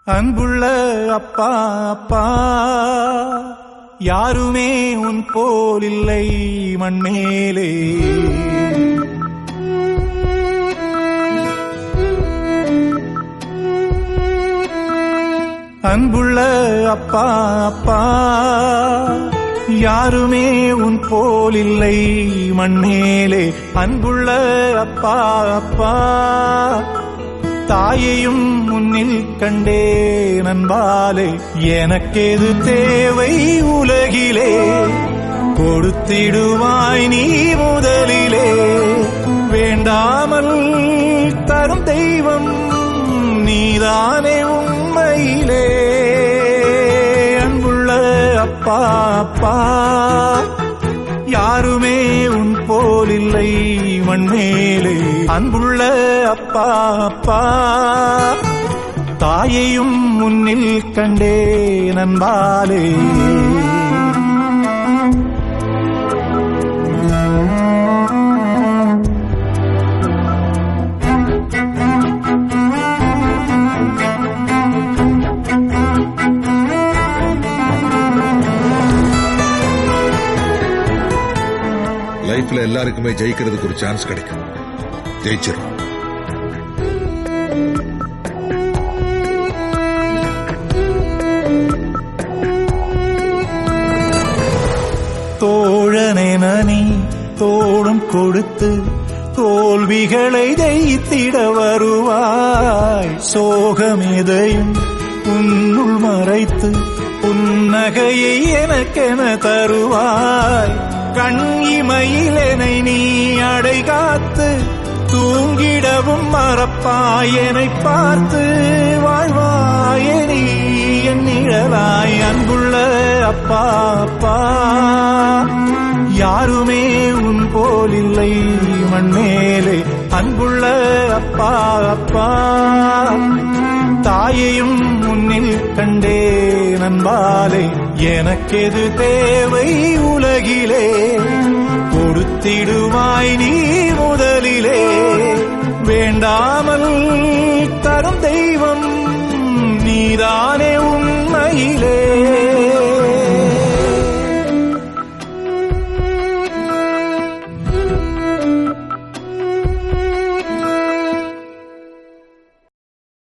அன்புள்ள அப்பா அப்பா யாருமே உன் போலில்லை மண்மேலே அன்புள்ள அப்பா அப்பா யாருமே உன் போலில்லை மண்மேலே அன்புள்ள அப்பா அப்பா தாயையும் முன்னில் கண்டே நண்பாலே எனக்கெது தேவை உலகிலே கொடுத்திடுவாய் நீ முதலிலே வேண்டாமல் தரும் தெய்வம் நீதானே உண்மையிலே அன்புள்ள அப்பா அப்பா யாருமே உன் போலில்லை மண்மேலே அன்புள்ள அப்பா அப்பா தாயையும் முன்னில் கண்டே நண்பாலே லைஃப்ல எல்லாருக்குமே ஜெயிக்கிறதுக்கு ஒரு சான்ஸ் கிடைக்கும் ஜெயிச்சிரும் தோழனென நீ தோடும் கொடுத்து தோல்விகளை ஜெயித்திட வருவாய் சோகமெதையும் உன்னுள் மறைத்து புன்னகையை எனக்கென தருவாய் கண் இமையிலெனை நீ அடை காத்து தூங்கிடவும் மறப்பாய் என்னை பார்த்து வாழ்வாய் நீ என் நிழலாய் அன்புள்ள அப்பா அப்பா யாருமே உன் போலில்லை மண்மேலே அன்புள்ள அப்பா அப்பா தாயையும் முன்னில் கண்டே நண்பாலே எனக்கெது தேவை உலகிலே கொடுத்திடுவாய் நீ முதலிலே வேண்டாமல் தரும் தெய்வம் நீதானே உன்